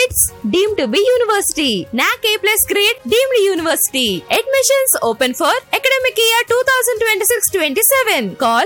MITS deemed to be university. NAC A plus grade deemed university. Admissions open for academic year 2026-27. Call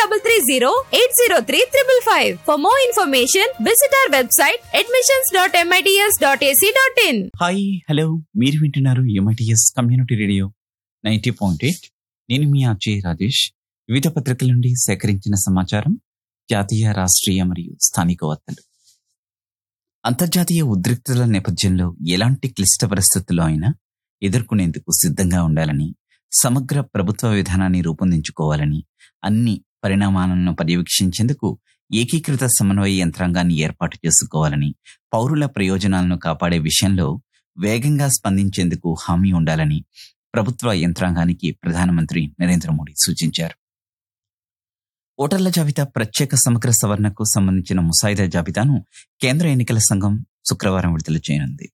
7330-803-555. For more information, visit our website admissions.mits.ac.in. Hi hello మీరు వింటున్నారు MITS community radio ninety point eight నేను మీ అజయ్ రాజేష్ వివిధ పత్రికల నుండి సేకరించిన సమాచారం జాతీయ రాష్ట్రీయ మరియు స్థానిక వార్తలు అంతర్జాతీయ ఉద్రిక్తతల నేపథ్యంలో ఎలాంటి క్లిష్ట పరిస్థితుల్లో అయినా ఎదుర్కొనేందుకు సిద్ధంగా ఉండాలని సమగ్ర ప్రభుత్వ విధానాన్ని రూపొందించుకోవాలని అన్ని పరిణామాలను పర్యవేక్షించేందుకు ఏకీకృత సమన్వయ యంత్రాంగాన్ని ఏర్పాటు చేసుకోవాలని పౌరుల ప్రయోజనాలను కాపాడే విషయంలో వేగంగా స్పందించేందుకు హామీ ఉండాలని ప్రభుత్వ యంత్రాంగానికి ప్రధానమంత్రి నరేంద్ర మోడీ సూచించారు ఓటర్ల జాబితా ప్రత్యేక సమగ్ర సవరణకు సంబంధించిన ముసాయిదా జాబితాను కేంద్ర ఎన్నికల సంఘం శుక్రవారం విడుదల చేయనుంది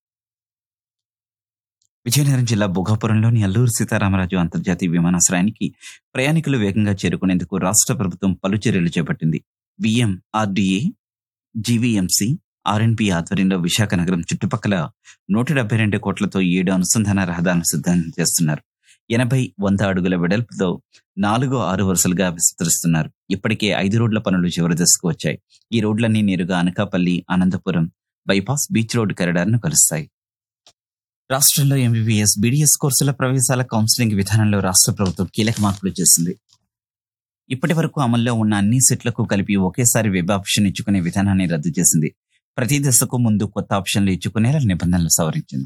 విజయనగరం జిల్లా భోగాపురంలోని అల్లూరు సీతారామరాజు అంతర్జాతీయ విమానాశ్రయానికి ప్రయాణికులు వేగంగా చేరుకునేందుకు రాష్ట్ర ప్రభుత్వం పలు చర్యలు చేపట్టింది విఎం ఆర్డీఏ జీవీఎంసీ ఆర్ఎన్పి ఆధ్వర్యంలో విశాఖ నగరం చుట్టుపక్కల నూట డెబ్బై రెండు కోట్లతో ఏడు అనుసంధాన రహదారులను సిద్ధం చేస్తున్నారు ఎనభై వంద అడుగుల వెడల్పుతో నాలుగు ఆరు వరుసలుగా విస్తరిస్తున్నారు ఇప్పటికే ఐదు రోడ్ల పనులు చివరి దశకు వచ్చాయి ఈ రోడ్లన్నీ నేరుగా Anakapalli Anantapur bypass beach road కారిడార్ను కలుస్తాయి రాష్ట్రంలో ఎంబీబీఎస్ బీడీఎస్ కోర్సుల ప్రవేశాల కౌన్సిలింగ్ విధానంలో రాష్ట్ర ప్రభుత్వం కీలక మార్పులు చేసింది ఇప్పటి వరకు అమల్లో ఉన్న అన్ని సెట్లకు కలిపి ఒకేసారి వెబ్ ఆప్షన్ ఇచ్చుకునే విధానాన్ని రద్దు చేసింది ప్రతి దశకు ముందు కొత్త ఆప్షన్లు ఇచ్చుకునేలా నిబంధనలు సవరించింది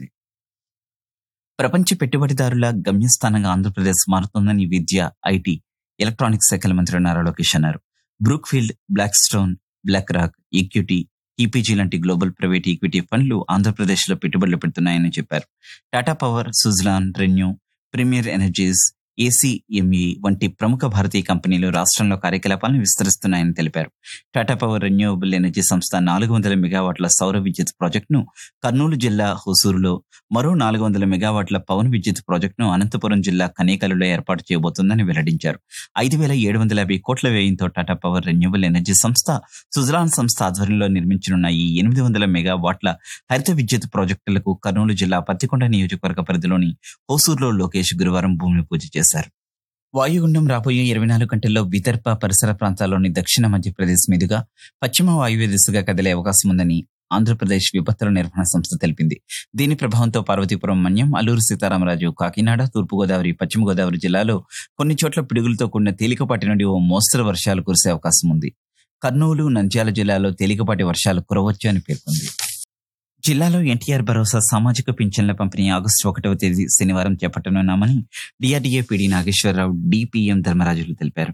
ప్రపంచ పెట్టుబడిదారుల గమ్యస్థానంగా ఆంధ్రప్రదేశ్ మారుతోందని విద్య ఐటీ ఎలక్ట్రానిక్స్ శాఖల మంత్రి నారా లోకేష్ అన్నారు Brookfield Blackstone BlackRock equity EPG లాంటి గ్లోబల్ ప్రైవేట్ ఈక్విటీ ఫండ్లు ఆంధ్రప్రదేశ్ లో పెట్టుబడులు పెడుతున్నాయని చెప్పారు Tata Power Suzlon ReNew Premier Energies ACME వంటి ప్రముఖ భారతీయ కంపెనీలు రాష్ట్రంలో కార్యకలాపాలను విస్తరిస్తున్నాయని తెలిపారు టాటా పవర్ రెన్యూవబుల్ ఎనర్జీ సంస్థ నాలుగు వందల మెగావాట్ల సౌర విద్యుత్ ప్రాజెక్టును కర్నూలు జిల్లా హుసూరులో మరో నాలుగు వందల మెగావాట్ల పవన్ విద్యుత్ ప్రాజెక్టును అనంతపురం జిల్లా కనేకలలో ఏర్పాటు చేయబోతోందని వెల్లడించారు ఐదు వేల ఏడు వందల యాభై కోట్ల వ్యయంతో టాటా పవర్ రెన్యూవబుల్ ఎనర్జీ సంస్థ సుజలాన్ సంస్థ ఆధ్వర్యంలో నిర్మించనున్న ఈ ఎనిమిది వందల మెగావాట్ల హరిత విద్యుత్ ప్రాజెక్టులకు కర్నూలు జిల్లా పత్తికొండ నియోజకవర్గ పరిధిలోని హోసూరులో లోకేష్ గురువారం భూమి పూజ చేశారు వాయుగుండం రాబోయే ఇరవై నాలుగు గంటల్లో విదర్భ పరిసర ప్రాంతాల్లోని దక్షిణ మధ్యప్రదేశ్ మీదుగా పశ్చిమ వాయువ్య దిశగా కదిలే అవకాశం ఉందని ఆంధ్రప్రదేశ్ విపత్తుల నిర్వహణ సంస్థ తెలిపింది దీని ప్రభావంతో పార్వతీపురం మన్యం అల్లూరు సీతారామరాజు కాకినాడ తూర్పుగోదావరి పశ్చిమ గోదావరి జిల్లాలో కొన్ని చోట్ల పిడుగులతో కూడిన తేలికపాటి నుండి ఓ మోస్తరు వర్షాలు కురిసే అవకాశం ఉంది కర్నూలు నంద్యాల జిల్లాలో తేలికపాటి వర్షాలు కురవచ్చు అని పేర్కొంది జిల్లాలో ఎన్టీఆర్ భరోసా సామాజిక పింఛన్ల పంపిణీ ఆగస్టు ఒకటవ తేదీ శనివారం చేపట్టనున్నామని DRDA PD Nageswara Rao DPM Dharmarajulu తెలిపారు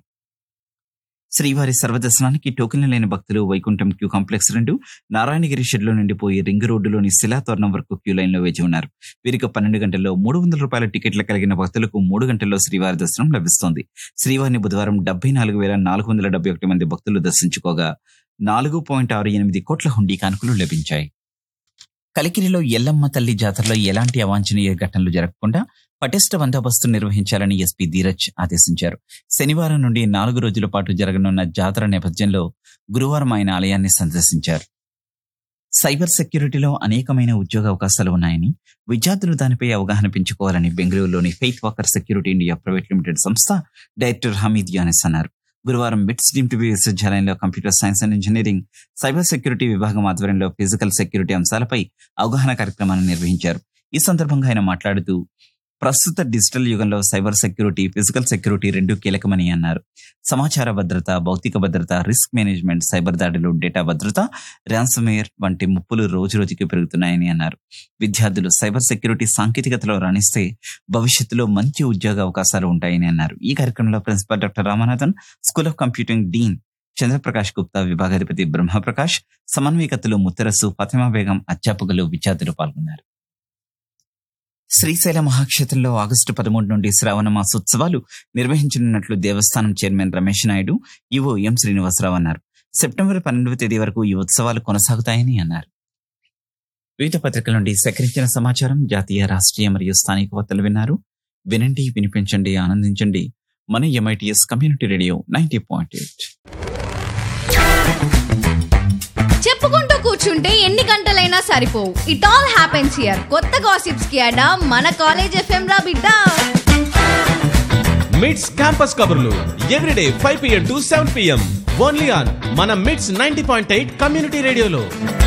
శ్రీవారి సర్వదర్శనానికి టోకెన్లు లేని భక్తులు వైకుంఠం క్యూ కాంప్లెక్స్ రెండు నారాయణగిరి షెడ్లో నుండిపోయి రింగ్ రోడ్డులోని శిలాతోరణం వరకు క్యూ లైన్లో వేచి ఉన్నారు వీరికి పన్నెండు గంటల్లో మూడు వందల రూపాయల టికెట్లు కలిగిన భక్తులకు మూడు గంటల్లో శ్రీవారి దర్శనం లభిస్తోంది శ్రీవారిని బుధవారం డెబ్బై నాలుగు వేల నాలుగు వందల డెబ్బై ఒకటి మంది భక్తులు దర్శించుకోగా నాలుగు పాయింట్ ఆరు ఎనిమిది కోట్ల హుండీ కానుకలు లభించాయి కలికిరిలో ఎల్లమ్మ తల్లి జాతరలో ఎలాంటి అవాంఛనీయ ఘటనలు జరగకుండా పటిష్ట బందోబస్తు నిర్వహించాలని ఎస్పీ ధీరజ్ ఆదేశించారు శనివారం నుండి నాలుగు రోజుల పాటు జరగనున్న జాతర నేపథ్యంలో గురువారం ఆయన ఆలయాన్ని సందర్శించారు సైబర్ సెక్యూరిటీలో అనేకమైన ఉద్యోగ అవకాశాలు ఉన్నాయని విద్యార్థులు దానిపై అవగాహన పెంచుకోవాలని బెంగళూరులోని Faith Walker Security India Private Limited సంస్థ డైరెక్టర్ హమీద్ యానిస్ అన్నారు గురువారం బిట్స్ డీమ్ టీవీ విశ్వవిద్యాలయంలో computer science and engineering cyber security విభాగం ఆధ్వర్యంలో ఫిజికల్ సెక్యూరిటీ అంశాలపై అవగాహన కార్యక్రమాన్ని నిర్వహించారు ఈ సందర్భంగా ఆయన మాట్లాడుతూ ప్రస్తుత డిజిటల్ యుగంలో సైబర్ సెక్యూరిటీ ఫిజికల్ సెక్యూరిటీ రెండు కీలకమని అన్నారు సమాచార భద్రత భౌతిక భద్రత రిస్క్ మేనేజ్మెంట్ సైబర్ దాడులు డేటా భద్రత ర్యాన్సమేర్ వంటి ముప్పులు రోజు రోజుకి పెరుగుతున్నాయని అన్నారు విద్యార్థులు సైబర్ సెక్యూరిటీ సాంకేతికతలో రాణిస్తే భవిష్యత్తులో మంచి ఉద్యోగ అవకాశాలు ఉంటాయని అన్నారు ఈ కార్యక్రమంలో principal doctor Ramanathan school of computing dean Chandraprakash Gupta విభాగాధిపతి బ్రహ్మప్రకాష్ సమన్వయకర్తలు ముత్తరసు ఫతిమా బేగం అధ్యాపకులు విద్యార్థులు పాల్గొన్నారు శ్రీశైల మహాక్షేత్రంలో ఆగస్టు పదమూడు నుండి శ్రావణ మాసోత్సవాలు నిర్వహించనున్నట్లు దేవస్థానం chairman Ramesh Naidu EO M Srinivasa Rao అన్నారు సెప్టెంబర్ పన్నెండవ తేదీ వరకు ఈ ఉత్సవాలు కొనసాగుతాయని అన్నారు వివిధ పత్రికల నుండి సేకరించిన సమాచారం జాతీయ రాష్ట్రీయ మరియు స్థానిక వార్తలు విన్నారు వినండి వినిపించండి ఆనందించండి మన MITS community radio ninety point eight చెప్పుకుంటూ కూర్చుంటే ఎన్ని గంటలైనా చెప్పినా సరిపోవు ఇట్ ఆల్ హ్యాపెన్స్ హియర్ కొత్త గాసిప్స్ కి అడా మన కాలేజ్ ఎఫ్ఎం రా బిడ్డ మిడ్స్ క్యాంపస్ కబుర్లు everyday five PM to seven PM only on మన MITS ninety point eight community రేడియోలో